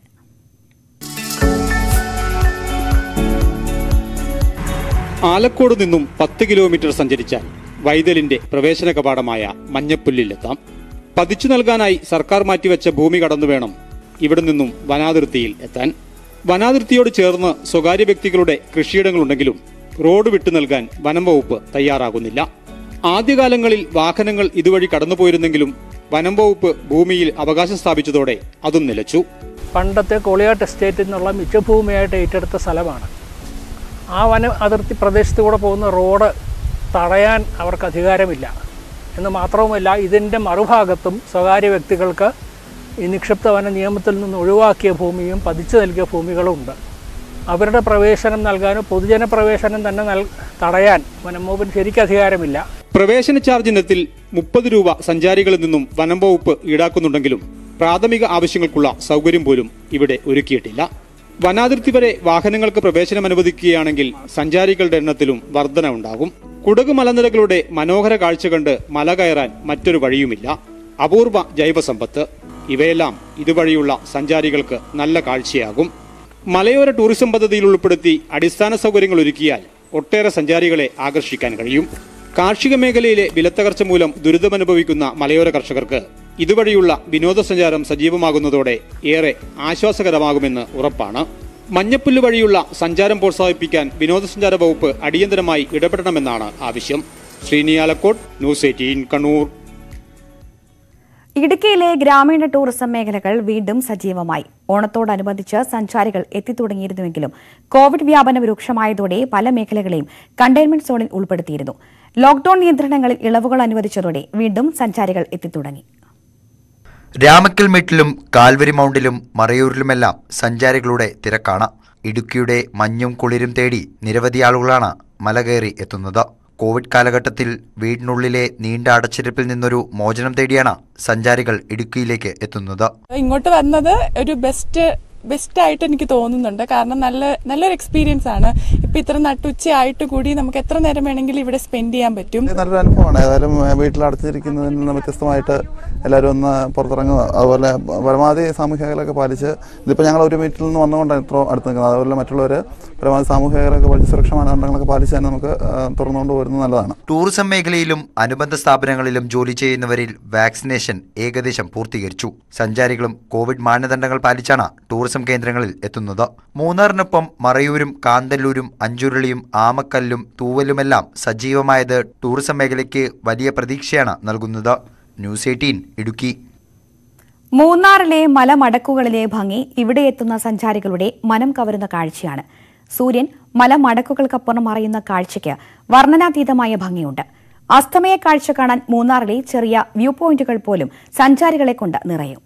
Speaker 12: ആലക്കോട് നിന്നും പത്ത് കിലോമീറ്റർ സഞ്ചരിച്ചാൽ വൈതലിന്റെ പ്രവേശന കവാടമായ മഞ്ഞപ്പുല്ലിലെത്താം പതിച്ചു നൽകാനായി സർക്കാർ മാറ്റിവെച്ച ഭൂമി കടന്നു വേണം ഇവിടെ നിന്നും വനാതിർത്തിയിൽ എത്താൻ വനാതിർത്തിയോട് ചേർന്ന് സ്വകാര്യ വ്യക്തികളുടെ കൃഷിയിടങ്ങളുണ്ടെങ്കിലും റോഡ് വിട്ടു നൽകാൻ വനം വകുപ്പ് തയ്യാറാകുന്നില്ല ആദ്യകാലങ്ങളിൽ വാഹനങ്ങൾ ഇതുവഴി കടന്നുപോയിരുന്നെങ്കിലും വനം വകുപ്പ് ഭൂമിയിൽ അവകാശം സ്ഥാപിച്ചതോടെ അതും നിലച്ചു
Speaker 13: പണ്ടത്തെ കോളിയാട്ട് എസ്റ്റേറ്റിൽ നിന്നുള്ള മിച്ചഭൂമിയായിട്ട് ഏറ്റെടുത്ത സ്ഥലമാണ് ആ വന അതിർത്തി പ്രദേശത്തൂടെ പോകുന്ന റോഡ് തടയാൻ അവർക്ക് അധികാരമില്ല എന്ന് മാത്രവുമല്ല ഇതിൻ്റെ മറുഭാഗത്തും സ്വകാര്യ വ്യക്തികൾക്ക് ഈ നിക്ഷിപ്ത വന നിയമത്തിൽ നിന്ന് ഒഴിവാക്കിയ ഭൂമിയും പതിച്ചു നൽകിയ ഭൂമികളും ഉണ്ട് അവരുടെ പ്രവേശനം നൽകാനോ പൊതുജന പ്രവേശനം തന്നെ നൽ തടയാൻ വനംവകുപ്പിന് ശരിക്കും അധികാരമില്ല
Speaker 12: പ്രവേശന ചാർജ് ഇനത്തിൽ മുപ്പത് രൂപ സഞ്ചാരികളിൽ നിന്നും വനം വകുപ്പ് ഈടാക്കുന്നുണ്ടെങ്കിലും പ്രാഥമിക ആവശ്യങ്ങൾക്കുള്ള സൗകര്യം പോലും ഇവിടെ ഒരുക്കിയിട്ടില്ല വനാതിർത്തി വരെ വാഹനങ്ങൾക്ക് പ്രവേശനം അനുവദിക്കുകയാണെങ്കിൽ സഞ്ചാരികളുടെ എണ്ണത്തിലും വർധന ഉണ്ടാകും കുടക് മലനിരകളുടെ മനോഹര കാഴ്ച കണ്ട് മല കയറാൻ മറ്റൊരു വഴിയുമില്ല അപൂർവ ജൈവസമ്പത്ത് ഇവയെല്ലാം ഇതുവഴിയുള്ള സഞ്ചാരികൾക്ക് നല്ല കാഴ്ചയാകും മലയോര ടൂറിസം പദ്ധതിയിൽ ഉൾപ്പെടുത്തി അടിസ്ഥാന സൗകര്യങ്ങൾ ഒരുക്കിയാൽ ഒട്ടേറെ സഞ്ചാരികളെ ആകർഷിക്കാൻ കഴിയും കാർഷിക മേഖലയിലെ വിലത്തകർച്ച മൂലം ദുരിതമനുഭവിക്കുന്ന മലയോര കർഷകർക്ക് ഇതുവഴിയുള്ള വിനോദസഞ്ചാരം സജീവമാകുന്നതോടെ ഏറെ ആശ്വാസകരമാകുമെന്ന് ഉറപ്പാണ് മഞ്ഞപ്പുല്ല് വഴിയുള്ള സഞ്ചാരം പ്രോത്സാഹിപ്പിക്കാൻ വിനോദസഞ്ചാര വകുപ്പ് അടിയന്തരമായി ഇടപെടണമെന്നാണ് ആവശ്യം ശ്രീനിയാലക്കോട്ട് ന്യൂസ് എയ്റ്റീൻ കണ്ണൂർ
Speaker 1: ഇടുക്കിയിലെ ഗ്രാമീണ ടൂറിസം മേഖലകൾ വീണ്ടും സജീവമായി ഓണത്തോടനുബന്ധിച്ച് സഞ്ചാരികൾ എത്തിത്തുടങ്ങിയിരുന്നുവെങ്കിലും കോവിഡ് വ്യാപനം രൂക്ഷമായതോടെ പല മേഖലകളെയും കണ്ടെയ്ൻമെന്റ് സോണിൽ ഉൾപ്പെടുത്തിയിരുന്നു ലോക്ഡൌൺ നിയന്ത്രണങ്ങളിൽ ഇളവുകൾ അനുവദിച്ചതോടെ വീണ്ടും സഞ്ചാരികൾ എത്തിത്തുടങ്ങി
Speaker 14: രാമക്കൽമേട്ടിലും കാൽവരി മൗണ്ടിലും മറയൂരിലുമെല്ലാം സഞ്ചാരികളുടെ തിരക്കാണ് ഇടുക്കിയുടെ മഞ്ഞും കുളിരും തേടി നിരവധി ആളുകളാണ് മല കയറി എത്തുന്നത് കോവിഡ് കാലഘട്ടത്തിൽ വീടിനുള്ളിലെ നീണ്ട അടച്ചിരിപ്പിൽ നിന്നൊരു മോചനം തേടിയാണ് സഞ്ചാരികൾ ഇടുക്കിയിലേക്ക് എത്തുന്നത്
Speaker 15: ഇങ്ങോട്ട് വന്നത് ഒരു ബെസ്റ്റ് ബെസ്റ്റ് ആയിട്ട് എനിക്ക് തോന്നുന്നുണ്ട് കാരണം നല്ല നല്ലൊരു എക്സ്പീരിയൻസ് ആണ് ഇപ്പൊ ഇത്ര നട്ടുച്ചയായിട്ട് കൂടി നമുക്ക് എത്ര നേരം വേണമെങ്കിലും ഇവിടെ സ്പെൻഡ് ചെയ്യാൻ പറ്റും
Speaker 16: നല്ലൊരു അനുഭവമാണ് ഏതായാലും വീട്ടിൽ അടച്ചിരിക്കുന്നതിൽ നിന്ന് വ്യത്യസ്തമായിട്ട് എല്ലാവരും ഒന്ന് പുറത്തിറങ്ങുക അതുപോലെ പരമാവധി സാമൂഹ്യ അകലമൊക്കെ പാലിച്ച് ഇതിപ്പോൾ ഞങ്ങൾ ഒരു വീട്ടിൽ നിന്ന് വന്നുകൊണ്ടാണ് ഇത്ര അടുത്ത് നിൽക്കുന്നത് അതുപോലെ മറ്റുള്ളവർ പരമാവധി സാമൂഹ്യ അകലമൊക്കെ പാലിച്ച് സുരക്ഷാ മാനദണ്ഡങ്ങളൊക്കെ പാലിച്ച് തന്നെ നമുക്ക് ആ, തുറന്നുകൊണ്ട് വരുന്നത് നല്ലതാണ്
Speaker 14: ടൂറിസം മേഖലയിലും അനുബന്ധ സ്ഥാപനങ്ങളിലും ജോലി ചെയ്യുന്നവരിൽ വാക്സിനേഷൻ ഏകദേശം പൂർത്തീകരിച്ചു സഞ്ചാരികളും കോവിഡ് മാനദണ്ഡങ്ങൾ പാലിച്ചാണ് ടൂറിസം കേന്ദ്രങ്ങളിൽ എത്തുന്നത് മൂന്നാറിനൊപ്പം മറയൂരും കാന്തല്ലൂരും അഞ്ചുരുളിയും ആമക്കല്ലും തൂവലുമെല്ലാം സജീവമായത് ടൂറിസം മേഖലയ്ക്ക് വലിയ പ്രതീക്ഷയാണ് നൽകുന്നത് ന്യൂസ് എയ്റ്റീൻ ഇടുക്കി
Speaker 1: മൂന്നാറിലെ മലമടക്കുകളിലെ ഭംഗി ഇവിടെ എത്തുന്ന സഞ്ചാരികളുടെ മനം കവരുന്ന കാഴ്ചയാണ് സൂര്യൻ മലമടക്കുകൾക്കപ്പുറം മറയുന്ന കാഴ്ചയ്ക്ക് വർണ്ണനാതീതമായ ഭംഗിയുണ്ട് അസ്തമയ കാഴ്ച കാണാൻ മൂന്നാറിലെ ചെറിയ വ്യൂ പോയിന്റുകൾ പോലും സഞ്ചാരികളെ കൊണ്ട് നിറയും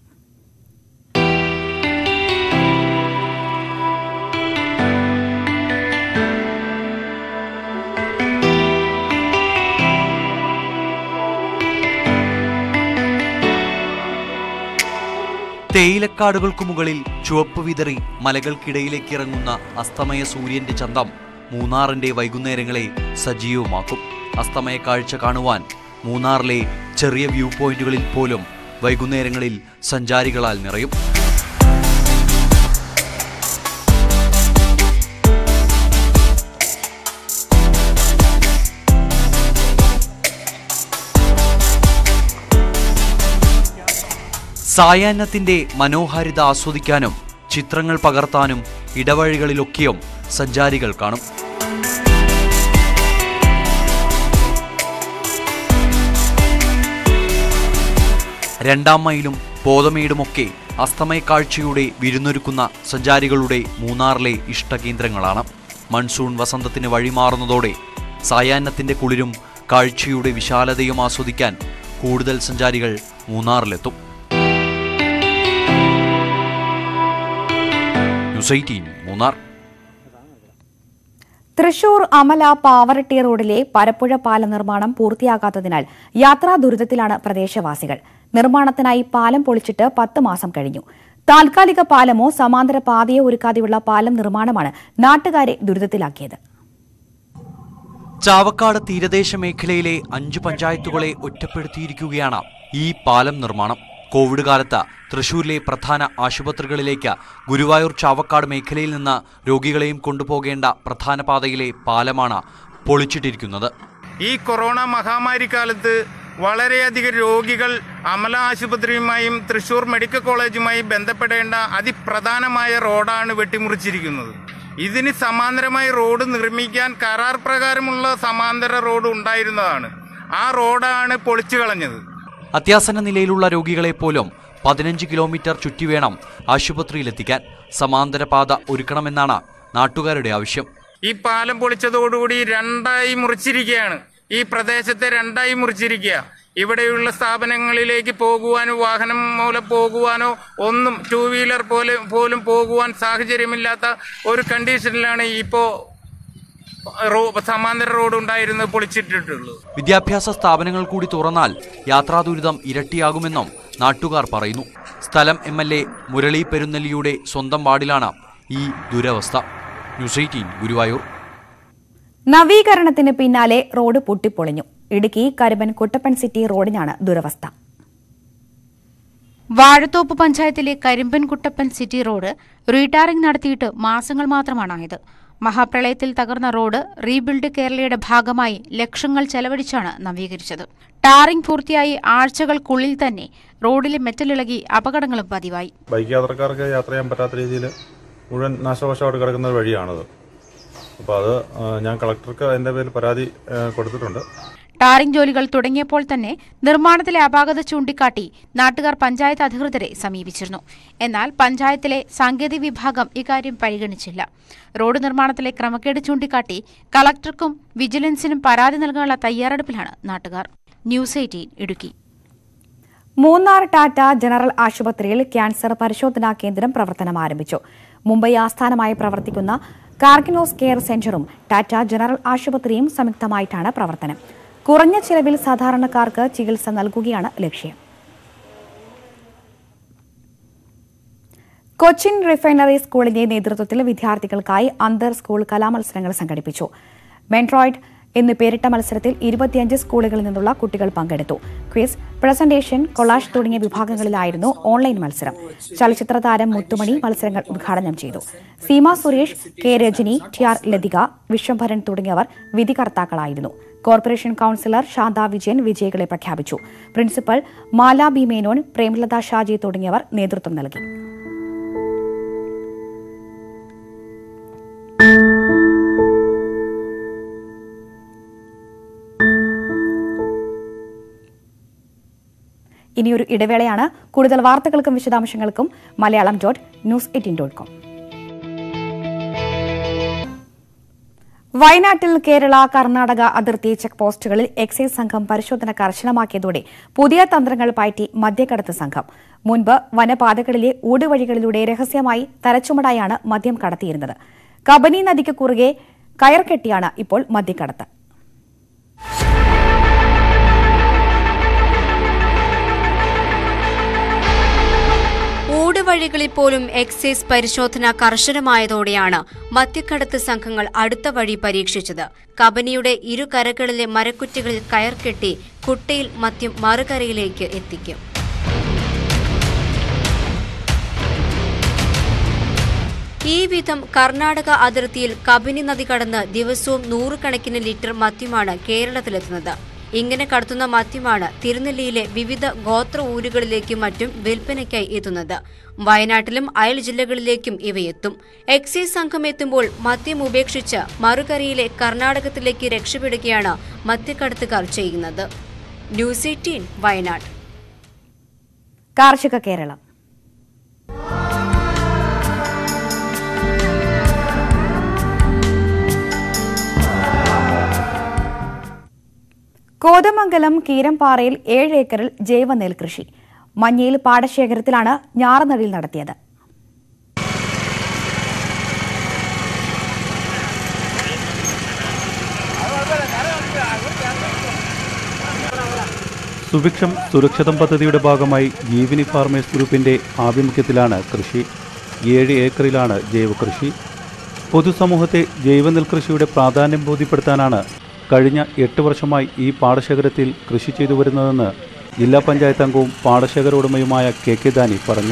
Speaker 17: തേയിലക്കാടുകൾക്കു മുകളിൽ ചുവപ്പ് വിതറി മലകൾക്കിടയിലേക്ക് ഇറങ്ങുന്ന അസ്തമയ സൂര്യന്റെ ചന്തം മൂന്നാറിന്റെ വൈകുന്നേരങ്ങളെ സജീവമാക്കും അസ്തമയ കാഴ്ച കാണുവാൻ മൂന്നാറിലെ ചെറിയ വ്യൂ പോയിന്റുകളിൽ പോലും വൈകുന്നേരങ്ങളിൽ സഞ്ചാരികളാൽ നിറയും സായാഹ്നത്തിന്റെ മനോഹാരിത ആസ്വദിക്കാനും ചിത്രങ്ങൾ പകർത്താനും ഇടവഴികളിലൊക്കെയും സഞ്ചാരികൾ കാണും രണ്ടാം മൈലും പോതമേടുമൊക്കെ അസ്തമയ കാഴ്ചയുടെ വിരുന്നൊരുക്കുന്ന സഞ്ചാരികളുടെ മൂന്നാറിലെ ഇഷ്ടകേന്ദ്രങ്ങളാണ് മൺസൂൺ വസന്തത്തിന് വഴിമാറുന്നതോടെ സായാഹ്നത്തിന്റെ കുളിരും കാഴ്ചയുടെ വിശാലതയും ആസ്വദിക്കാൻ കൂടുതൽ സഞ്ചാരികൾ മൂന്നാറിലെത്തും ന്യൂസ് എയ്റ്റീൻ മൂന്നാർ
Speaker 1: തൃശൂർ അമല പാവറട്ടി റോഡിലെ പരപ്പുഴ പാലം നിർമ്മാണം പൂർത്തിയാകാത്തതിനാൽ യാത്രാ ദുരിതത്തിലാണ് പ്രദേശവാസികൾ നിർമ്മാണത്തിനായി പാലം പൊളിച്ചിട്ട് പത്ത് മാസം കഴിഞ്ഞു താൽക്കാലിക പാലമോ സമാന്തര പാതയോ ഒരുക്കാതെയുള്ള പാലം നിർമ്മാണമാണ് നാട്ടുകാരെ ദുരിതത്തിലാക്കിയത്
Speaker 17: ചാവക്കാട് തീരദേശ മേഖലയിലെ അഞ്ച് പഞ്ചായത്തുകളെ ഒറ്റപ്പെടുത്തിയിരിക്കുകയാണ് ഈ പാലം നിർമ്മാണം കോവിഡ് കാലത്ത് തൃശൂരിലെ പ്രധാന ആശുപത്രികളിലേക്ക് ഗുരുവായൂർ ചാവക്കാട് മേഖലയിൽ നിന്ന് രോഗികളെയും കൊണ്ടുപോകേണ്ട പ്രധാന പാതയിലെ പാലമാണ് പൊളിച്ചിട്ടിരിക്കുന്നത്
Speaker 18: ഈ കൊറോണ മഹാമാരി കാലത്ത് വളരെയധികം രോഗികൾ അമല ആശുപത്രിയുമായും തൃശൂർ മെഡിക്കൽ കോളേജുമായി ബന്ധപ്പെടേണ്ട അതിപ്രധാനമായ റോഡാണ് വെട്ടിമുറിച്ചിരിക്കുന്നത് ഇതിന് സമാന്തരമായി റോഡ് നിർമ്മിക്കാൻ കരാർ പ്രകാരമുള്ള സമാന്തര റോഡ് ഉണ്ടായിരുന്നതാണ് ആ റോഡാണ് പൊളിച്ചു കളഞ്ഞത്
Speaker 17: അത്യാസന്ന നിലയിലുള്ള രോഗികളെ പോലും പതിനഞ്ച് കിലോമീറ്റർ ചുറ്റി വേണം ആശുപത്രിയിലെത്തിക്കാൻ സമാന്തര പാത ഒരുക്കണമെന്നാണ് നാട്ടുകാരുടെ ആവശ്യം
Speaker 18: ഈ പാലം പൊളിച്ചതോടുകൂടി രണ്ടായി മുറിച്ചിരിക്കുകയാണ് ഈ പ്രദേശത്തെ രണ്ടായി മുറിച്ചിരിക്കുക ഇവിടെയുള്ള സ്ഥാപനങ്ങളിലേക്ക് പോകുവാനോ വാഹനം മൂലം പോകുവാനോ ഒന്നും ടൂ വീലർ പോലെ പോലും പോകുവാൻ സാഹചര്യമില്ലാത്ത ഒരു കണ്ടീഷനിലാണ് ഇപ്പോൾ റോ സമാന്തര റോഡ് ഉണ്ടായിരുന്നത് പൊളിച്ചിട്ടിട്ടുള്ളത്
Speaker 17: വിദ്യാഭ്യാസ സ്ഥാപനങ്ങൾ കൂടി തുറന്നാൽ യാത്രാ ദുരിതം ഇരട്ടിയാകുമെന്നും നാട്ടുകാർ പറയുന്നു സ്ഥലം എം എൽ എ മുരളി പെരുന്നെല്ലിയുടെ സ്വന്തം വാർഡിലാണ് ഈ ദുരവസ്ഥ ന്യൂസ് എയ്റ്റീൻ ഗുരുവായൂർ
Speaker 1: നവീകരണത്തിന് പിന്നാലെ റോഡ് പൊട്ടിപ്പൊളിഞ്ഞു ഇടുക്കി കരുബൻ കുട്ടപ്പൻ സിറ്റി റോഡിനാണ് ദുരവസ്ഥ
Speaker 19: വാഴത്തോപ്പ് പഞ്ചായത്തിലെ Karimban Kuttappan city road retarring നടത്തിയിട്ട് മാസങ്ങൾ മാത്രമാണായത് മഹാപ്രളയത്തിൽ തകർന്ന റോഡ് റീബിൽഡ് കേരളയുടെ ഭാഗമായി ലക്ഷങ്ങൾ ചെലവഴിച്ചാണ് നവീകരിച്ചത് ടാറിംഗ് പൂർത്തിയായി ആഴ്ചകൾക്കുള്ളിൽ തന്നെ റോഡിലെ മെറ്റലിളകി അപകടങ്ങളും പതിവായി
Speaker 20: ബൈക്ക് യാത്രക്കാർക്ക് യാത്ര ചെയ്യാൻ പറ്റാത്ത രീതിയിൽ മുഴുവൻ നാശവശമായിട്ട് കിടക്കുന്ന ഒരു വഴിയാണത് അപ്പോൾ അത് ആ, ഞാൻ കളക്ടർക്ക് അതിൻ്റെ പേരിൽ പരാതി ആ, കൊടുത്തിട്ടുണ്ട്
Speaker 19: ടാറിംഗ് ജോലികൾ തുടങ്ങിയപ്പോൾ തന്നെ നിർമ്മാണത്തിലെ അപാകത ചൂണ്ടിക്കാട്ടി നാട്ടുകാർ പഞ്ചായത്ത് അധികൃതരെ സമീപിച്ചിരുന്നു എന്നാൽ പഞ്ചായത്തിലെ സാങ്കേതിക വിഭാഗം ഇക്കാര്യം പരിഗണിച്ചില്ല റോഡ് നിർമ്മാണത്തിലെ ക്രമക്കേട് ചൂണ്ടിക്കാട്ടി കളക്ടർക്കും വിജിലൻസിനും പരാതി നൽകാനുള്ള തയ്യാറെടുപ്പിലാണ് നാട്ടുകാർ news eighteen Idukki
Speaker 1: Munnar Tata general ആശുപത്രിയിൽ ക്യാൻസർ പരിശോധനാ കേന്ദ്രം പ്രവർത്തനം ആരംഭിച്ചു മുംബൈ ആസ്ഥാനമായി പ്രവർത്തിക്കുന്ന കാർഗിനോസ് കെയർ സെന്ററും ടാറ്റ ജനറൽ ആശുപത്രിയും സംയുക്തമായിട്ടാണ് പ്രവർത്തനം കുറഞ്ഞ ചിലവിൽ സാധാരണക്കാർക്ക് ചികിത്സ നൽകുകയാണ് ലക്ഷ്യം കൊച്ചിൻ റിഫൈനറി സ്കൂളിന്റെ നേതൃത്വത്തിൽ വിദ്യാർത്ഥികൾക്കായി അന്തർ സ്കൂൾ കലാമത്സരങ്ങൾ സംഘടിപ്പിച്ചു മെൻട്രോയിഡ് എന്ന് പേരിട്ട മത്സരത്തിൽ ഇരുപത്തിയഞ്ച് സ്കൂളുകളിൽ നിന്നുള്ള കുട്ടികൾ പങ്കെടുത്തു ക്വിസ് പ്രസന്റേഷൻ കൊളാഷ് തുടങ്ങിയ വിഭാഗങ്ങളിലായിരുന്നു ഓൺലൈൻ മത്സരം ചലച്ചിത്ര താരം മുത്തുമണി മത്സരങ്ങൾ ഉദ്ഘാടനം ചെയ്തു Seema Suresh K Rajani T R Lathika Viswambharan തുടങ്ങിയവർ വിധികർത്താക്കളായിരുന്നു കോർപ്പറേഷൻ കൌൺസിലർ ശാന്ത വിജയൻ വിജയികളെ പ്രഖ്യാപിച്ചു പ്രിൻസിപ്പൽ മാല ബി മേനോൻ പ്രേമലത ഷാജി തുടങ്ങിയവർ നേതൃത്വം നൽകി ഇനിയൊരു ഇടവേളയാണ് കൂടുതൽ വാർത്തകൾക്കും വിശദാംശങ്ങൾക്കും Malayalam dot news eighteen dot com വയനാട്ടിൽ കേരള കർണാടക അതിർത്തി ചെക്ക് പോസ്റ്റുകളിൽ എക്സൈസ് സംഘം പരിശോധന കർശനമാക്കിയതോടെ പുതിയ തന്ത്രങ്ങൾ പയറ്റി മദ്യക്കടത്ത് സംഘം മുൻപ് വനപാതകളിലെ ഊടുവഴികളിലൂടെ രഹസ്യമായി തലച്ചുമടായാണ് മദ്യം കടത്തിയിരുന്നത് കബനി നദിക്ക് കുറുകെ കയർ കെട്ടിയാണ് ഇപ്പോൾ മദ്യക്കടത്ത്
Speaker 3: ഊടുവഴികളിൽ പോലും എക്സൈസ് പരിശോധന കർശനമായതോടെയാണ് മദ്യക്കടത്ത് സംഘങ്ങൾ അടുത്ത വഴി പരീക്ഷിച്ചത് കബനിയുടെ ഇരു കരകളിലെ മരക്കുറ്റികളിൽ കയർ കെട്ടി കുട്ടയിൽ മദ്യം മറുകരയിലേക്ക് എത്തിക്കും ഈ വിധം കർണാടക അതിർത്തിയിൽ കബനി നദി കടന്ന് ദിവസവും നൂറുകണക്കിന് ലിറ്റർ മദ്യമാണ് കേരളത്തിലെത്തുന്നത് ഇങ്ങനെ കടത്തുന്ന മദ്യമാണ് തിരുനെല്ലിയിലെ വിവിധ ഗോത്ര ഊരുകളിലേക്കും മറ്റും വിൽപ്പനയ്ക്കായി എത്തുന്നത് വയനാട്ടിലും അയൽ ജില്ലകളിലേക്കും ഇവയെത്തും എക്സൈസ് സംഘം എത്തുമ്പോൾ മദ്യം ഉപേക്ഷിച്ച് മറുകരയിലെ കർണാടകത്തിലേക്ക് രക്ഷപ്പെടുകയാണ് മദ്യക്കടത്തുകാർ ചെയ്യുന്നത് ന്യൂസ് എയ്റ്റീൻ വയനാട്
Speaker 1: കാർഷിക കേരളം കോതമംഗലം കീരമ്പാറയിൽ ഏഴ് ഏക്കറിൽ ജൈവ നെൽകൃഷി മഞ്ഞയിൽ പാടശേഖരത്തിലാണ് ഞാറുനടിൽ നടത്തിയത്
Speaker 21: സുഭിക്ഷം സുരക്ഷിതം പദ്ധതിയുടെ ഭാഗമായി ജീവനി ഫാർമേഴ്സ് ഗ്രൂപ്പിന്റെ ആഭിമുഖ്യത്തിലാണ് കൃഷി ഏഴ് ഏക്കറിലാണ് ജൈവ കൃഷി പൊതുസമൂഹത്തെ ജൈവ നെൽകൃഷിയുടെ പ്രാധാന്യം ബോധ്യപ്പെടുത്താനാണ് കഴിഞ്ഞ എട്ട് വർഷമായി ഈ പാടശേഖരത്തിൽ കൃഷി ചെയ്തു വരുന്നതെന്ന് ജില്ലാ പഞ്ചായത്ത് അംഗവും പാടശേഖര ഉടമയുമായ കെ കെ ദാനി പറഞ്ഞു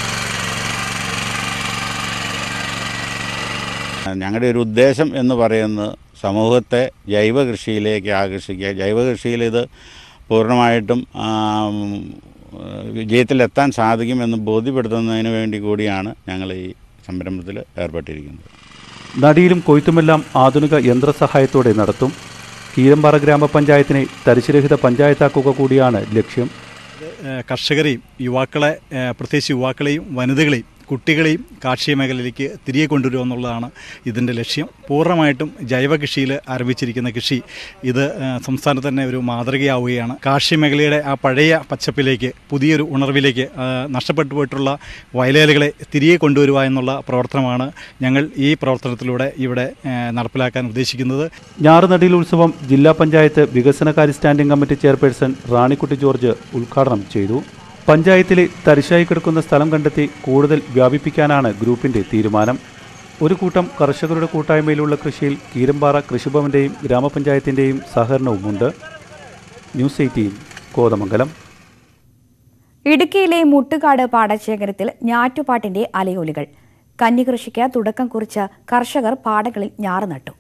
Speaker 22: ഞങ്ങളുടെ ഒരു ഉദ്ദേശം എന്ന് പറയുന്നത് സമൂഹത്തെ ജൈവ കൃഷിയിലേക്ക് ആകർഷിക്കുക ജൈവ കൃഷിയിൽ ഇത് പൂർണ്ണമായിട്ടും ആം, വിജയത്തിലെത്താൻ സാധിക്കുമെന്ന് ബോധ്യപ്പെടുത്തുന്നതിന് വേണ്ടി കൂടിയാണ് ഞങ്ങൾ ഈ സംരംഭത്തിൽ ഏർപ്പെട്ടിരിക്കുന്നത്
Speaker 21: നടിയിലും കൊയ്ത്തുമെല്ലാം ആധുനിക യന്ത്രസഹായത്തോടെ നടത്തും കീരമ്പാറ ഗ്രാമപഞ്ചായത്തിനെ തരിശുരഹിത പഞ്ചായത്താക്കുക കൂടിയാണ് ലക്ഷ്യം
Speaker 23: ഏഹ് കർഷകരെയും യുവാക്കളെ ഏഹ് പ്രത്യേകിച്ച് യുവാക്കളെയും വനിതകളെയും കുട്ടികളെയും കാർഷിക മേഖലയിലേക്ക് തിരികെ കൊണ്ടുവരിക എന്നുള്ളതാണ് ഇതിൻ്റെ ലക്ഷ്യം പൂർണ്ണമായിട്ടും ജൈവ കൃഷിയിൽ ആരംഭിച്ചിരിക്കുന്ന കൃഷി ഇത് ഏഹ് സംസ്ഥാനത്ത് തന്നെ ഒരു മാതൃകയാവുകയാണ് കാർഷിക മേഖലയുടെ ആ പഴയ പച്ചപ്പിലേക്ക് പുതിയൊരു ഉണർവിലേക്ക് ഏഹ് നഷ്ടപ്പെട്ടു പോയിട്ടുള്ള വയലേലകളെ തിരികെ കൊണ്ടുവരിക എന്നുള്ള പ്രവർത്തനമാണ് ഞങ്ങൾ ഈ പ്രവർത്തനത്തിലൂടെ ഇവിടെ ഏഹ് നടപ്പിലാക്കാൻ ഉദ്ദേശിക്കുന്നത്
Speaker 21: ഞാറുനടിയിൽ ഉത്സവം ജില്ലാ പഞ്ചായത്ത് വികസനകാര്യ standing committee chairperson Ranikutty George ഉദ്ഘാടനം ചെയ്തു പഞ്ചായത്തിലെ തരിശായി കിടക്കുന്ന സ്ഥലം കണ്ടെത്തി കൂടുതൽ വ്യാപിപ്പിക്കാനാണ് ഗ്രൂപ്പിന്റെ തീരുമാനം ഒരു കൂട്ടം കർഷകരുടെ കൂട്ടായ്മയിലുള്ള കൃഷിയിൽ കീരമ്പാറ കൃഷിഭവന്റെയും ഗ്രാമപഞ്ചായത്തിന്റെയും സഹകരണവുമുണ്ട് ന്യൂസ് എയ്റ്റീൻ കോതമംഗലം
Speaker 1: ഇടുക്കിയിലെ മുട്ടുകാട് പാടശേഖരത്തിൽ ഞാറ്റുപാട്ടിന്റെ അലയൊലികൾ കന്നികൃഷിക്ക് തുടക്കം കുറിച്ച് കർഷകർ പാടങ്ങളിൽ ഞാറ് നട്ടു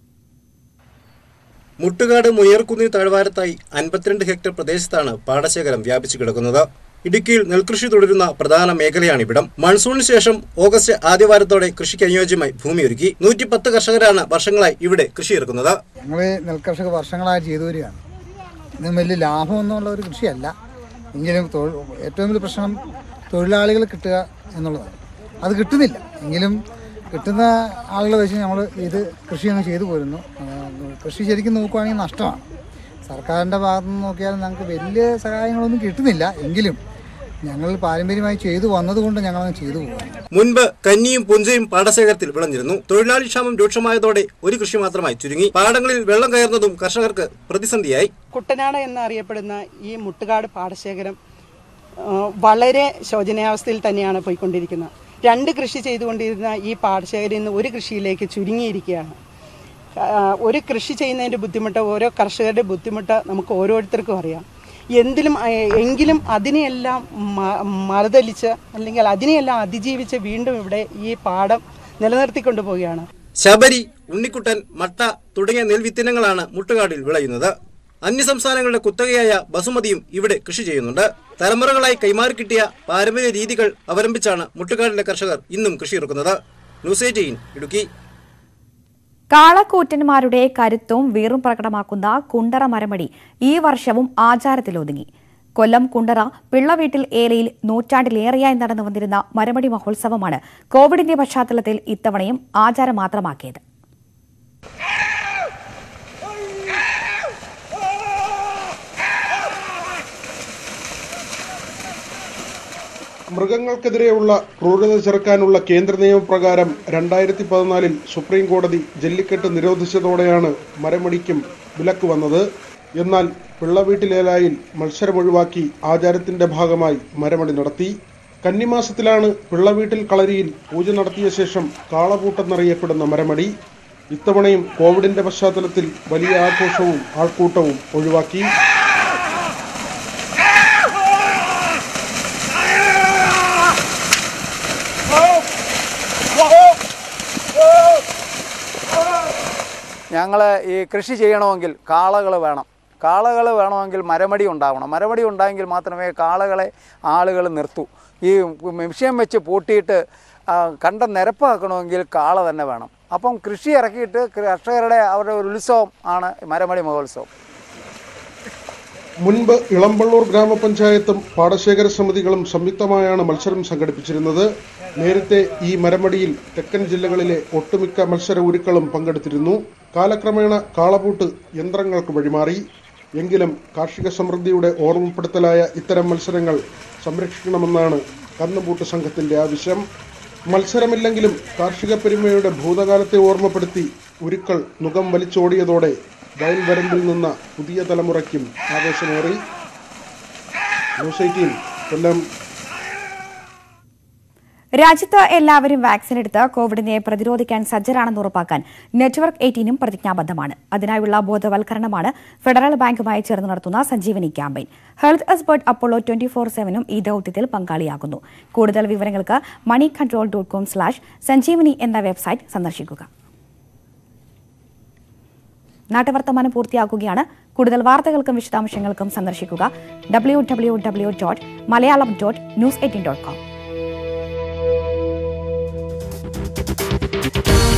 Speaker 24: മുട്ടുകാട് മുയർക്കുന്നിന് താഴ്വാരത്തായി അൻപത്തിരണ്ട് ഹെക്ടർ പ്രദേശത്താണ് പാടശേഖരം വ്യാപിച്ചു കിടക്കുന്നത് ഇടുക്കിയിൽ നെൽകൃഷി തുടരുന്ന പ്രധാന മേഖലയാണ് ഇവിടം മൺസൂണിന് ശേഷം ഓഗസ്റ്റ് ആദ്യവാരത്തോടെ കൃഷിക്ക് അനുയോജ്യമായി ഭൂമിയൊരുക്കി നൂറ്റിപ്പത്ത് കർഷകരാണ് വർഷങ്ങളായി ഇവിടെ കൃഷി ഇറക്കുന്നത്
Speaker 25: ഞങ്ങൾ നെൽകർഷക വർഷങ്ങളായി ചെയ്തു വരികയാണ് ഇത് വലിയ ലാഭമൊന്നുമുള്ള ഒരു കൃഷിയല്ല എങ്കിലും തൊഴിൽ ഏറ്റവും വലിയ പ്രശ്നം തൊഴിലാളികൾ കിട്ടുക എന്നുള്ളതാണ് അത് കിട്ടുന്നില്ല എങ്കിലും കിട്ടുന്ന ആളുകളെ വെച്ച് നമ്മൾ ഇത് കൃഷി അങ്ങ് ചെയ്തു പോരുന്നു ആ, കൃഷി ശരിക്കും നോക്കുവാണെങ്കിൽ നഷ്ടമാണ് സർക്കാരിൻ്റെ ഭാഗത്ത് നിന്ന് നോക്കിയാൽ ഞങ്ങൾക്ക് വലിയ സഹായങ്ങളൊന്നും കിട്ടുന്നില്ല എങ്കിലും ഞങ്ങൾ പാരമ്പര്യമായി ചെയ്തു വന്നതുകൊണ്ട് ഞങ്ങളങ്ങ് ചെയ്തു പോകുന്നു
Speaker 24: മുൻപ് കന്നിയും പുഞ്ചയും പാടശേഖരത്തിൽ വിളഞ്ഞിരുന്നു തൊഴിലാളി ക്ഷാമം രൂക്ഷമായതോടെ ഒരു കൃഷി മാത്രമായി ചുരുങ്ങി പാടങ്ങളിൽ വെള്ളം കയറുന്നതും കർഷകർക്ക് പ്രതിസന്ധിയായി
Speaker 26: കുട്ടനാട് എന്നറിയപ്പെടുന്ന ഈ മുട്ടുകാട് പാടശേഖരം ആ, വളരെ ശോചനീയാവസ്ഥയിൽ തന്നെയാണ് പോയിക്കൊണ്ടിരിക്കുന്നത് രണ്ട് കൃഷി ചെയ്തുകൊണ്ടിരുന്ന ഈ പാടശേഖരം ഇന്ന് ഒരു കൃഷിയിലേക്ക് ചുരുങ്ങിയിരിക്കുകയാണ് ആ, ഒരു കൃഷി ചെയ്യുന്നതിൻ്റെ ബുദ്ധിമുട്ട് ഓരോ കർഷകരുടെ ബുദ്ധിമുട്ട് നമുക്ക് ഓരോരുത്തർക്കും അറിയാം എന്തിലും ആ, എങ്കിലും അതിനെയെല്ലാം മ- മറുതലിച്ച് അല്ലെങ്കിൽ അതിനെയെല്ലാം അതിജീവിച്ച് വീണ്ടും ഇവിടെ ഈ പാടം നിലനിർത്തിക്കൊണ്ടു പോവുകയാണ്
Speaker 24: ശബരി ഉണ്ണിക്കുട്ടൻ മട്ട തുടങ്ങിയ നെൽവിത്തിനങ്ങളാണ് മുട്ടുകാടിൽ വിളയുന്നത് അന്യസംസ്ഥാനങ്ങളുടെ കുത്തകയായ ബസുമതിയും ഇവിടെ കൃഷി ചെയ്യുന്നുണ്ട് തലമുറകളായി കൈമാറി കിട്ടിയ പാരമ്പര്യ രീതികൾ അവലംബിച്ചാണ് മുട്ടുകാടിലെ കർഷകർ ഇന്നും കൃഷി ഇറക്കുന്നത് ന്യൂസ് എയ്റ്റീൻ ഇടുക്കി
Speaker 1: കാളക്കൂറ്റന്മാരുടെ കരുത്തും വീറും പ്രകടമാക്കുന്ന കുണ്ടറ മരമടി ഈ വർഷവും ആചാരത്തിലൊതുങ്ങി കൊല്ലം കുണ്ടറ പിള്ളവീട്ടിൽ ഏലയിൽ നൂറ്റാണ്ടിലേറെയായി നടന്നു വന്നിരുന്ന മരമടി മഹോത്സവമാണ് കോവിഡിന്റെ പശ്ചാത്തലത്തിൽ ഇത്തവണയും ആചാരം മാത്രമാക്കിയത്
Speaker 27: മൃഗങ്ങൾക്കെതിരെയുള്ള ക്രൂരത ചെറുക്കാനുള്ള കേന്ദ്ര നിയമപ്രകാരം രണ്ടായിരത്തി പതിനാലിൽ സുപ്രീം കോടതി ജല്ലിക്കെട്ട് നിരോധിച്ചതോടെയാണ് മരമടിക്കും വിലക്ക് വന്നത് എന്നാൽ പിള്ളവീട്ടിലേലായിൽ മത്സരം ഒഴിവാക്കി ആചാരത്തിന്റെ ഭാഗമായി മരമടി നടത്തി കന്നിമാസത്തിലാണ് പിള്ളവീട്ടിൽ കളരിയിൽ പൂജ നടത്തിയ ശേഷം കാളപൂട്ടെന്നറിയപ്പെടുന്ന മരമടി ഇത്തവണയും കോവിഡിന്റെ പശ്ചാത്തലത്തിൽ വലിയ ആഘോഷവും ആൾക്കൂട്ടവും ഒഴിവാക്കി
Speaker 28: ഞങ്ങൾ ഈ കൃഷി ചെയ്യണമെങ്കിൽ കാളകൾ വേണം
Speaker 2: കാളകൾ വേണമെങ്കിൽ മരമടി ഉണ്ടാവണം മരമടി ഉണ്ടായെങ്കിൽ മാത്രമേ കാളകളെ ആളുകൾ നിർത്തൂ ഈ മെഷീൻ വെച്ച് പൂട്ടിയിട്ട് ആ, കണ്ടം നിരപ്പാക്കണമെങ്കിൽ കാള തന്നെ വേണം അപ്പം കൃഷി ഇറക്കിയിട്ട് കർഷകരുടെ അവരുടെ ഒരു ഉത്സവം ആണ് മരമടി മഹോത്സവം
Speaker 27: മുൻപ് ഇളമ്പള്ളൂർ ഗ്രാമപഞ്ചായത്തും പാടശേഖര സമിതികളും സംയുക്തമായാണ് മത്സരം സംഘടിപ്പിച്ചിരുന്നത് നേരത്തെ ഈ മരമടിയിൽ തെക്കൻ ജില്ലകളിലെ ഒട്ടുമിക്ക മത്സര ഉരുക്കളും പങ്കെടുത്തിരുന്നു കാലക്രമേണ കാളപൂട്ട് യന്ത്രങ്ങൾക്ക് വഴിമാറി എങ്കിലും കാർഷിക സമൃദ്ധിയുടെ ഓർമ്മപ്പെടുത്തലായ ഇത്തരം മത്സരങ്ങൾ സംരക്ഷിക്കണമെന്നാണ് കന്നുപൂട്ട് സംഘത്തിന്റെ ആവശ്യം മത്സരമില്ലെങ്കിലും കാർഷിക പെരുമയുടെ ഭൂതകാലത്തെ ഓർമ്മപ്പെടുത്തി ഉരുക്കൾ മുഖം വലിച്ചോടിയതോടെ വയൽവരമ്പിൽ നിന്ന പുതിയ തലമുറയ്ക്കും ആവേശമേറി ന്യൂസ് എയ്റ്റീൻ കൊല്ലം
Speaker 1: രാജ്യത്ത് എല്ലാവരും വാക്സിൻ എടുത്ത് കോവിഡിനെ പ്രതിരോധിക്കാൻ സജ്ജരാണെന്ന് ഉറപ്പാക്കാൻ നെറ്റ്വർക്ക് എയ്റ്റീനും പ്രതിജ്ഞാബദ്ധമാണ് അതിനായുള്ള ബോധവൽക്കരണമാണ് ഫെഡറൽ ബാങ്കുമായി ചേർന്ന് നടത്തുന്ന Sanjeevani campaign health expert Apollo twenty four സെവനും ഈ ദൌത്യത്തിൽ പങ്കാളിയാകുന്നു കൂടുതൽ വിവരങ്ങൾക്ക് money control dot com slash Sanjeevani എന്ന വെബ്സൈറ്റ് സന്ദർശിക്കുക നാട്ടുവർത്തമാനം പൂർത്തിയാക്കുകയാണ് കൂടുതൽ വാർത്തകൾക്കും വിശദാംശങ്ങൾക്കും സന്ദർശിക്കുക W W W dot Malayalam dot news eighteen dot com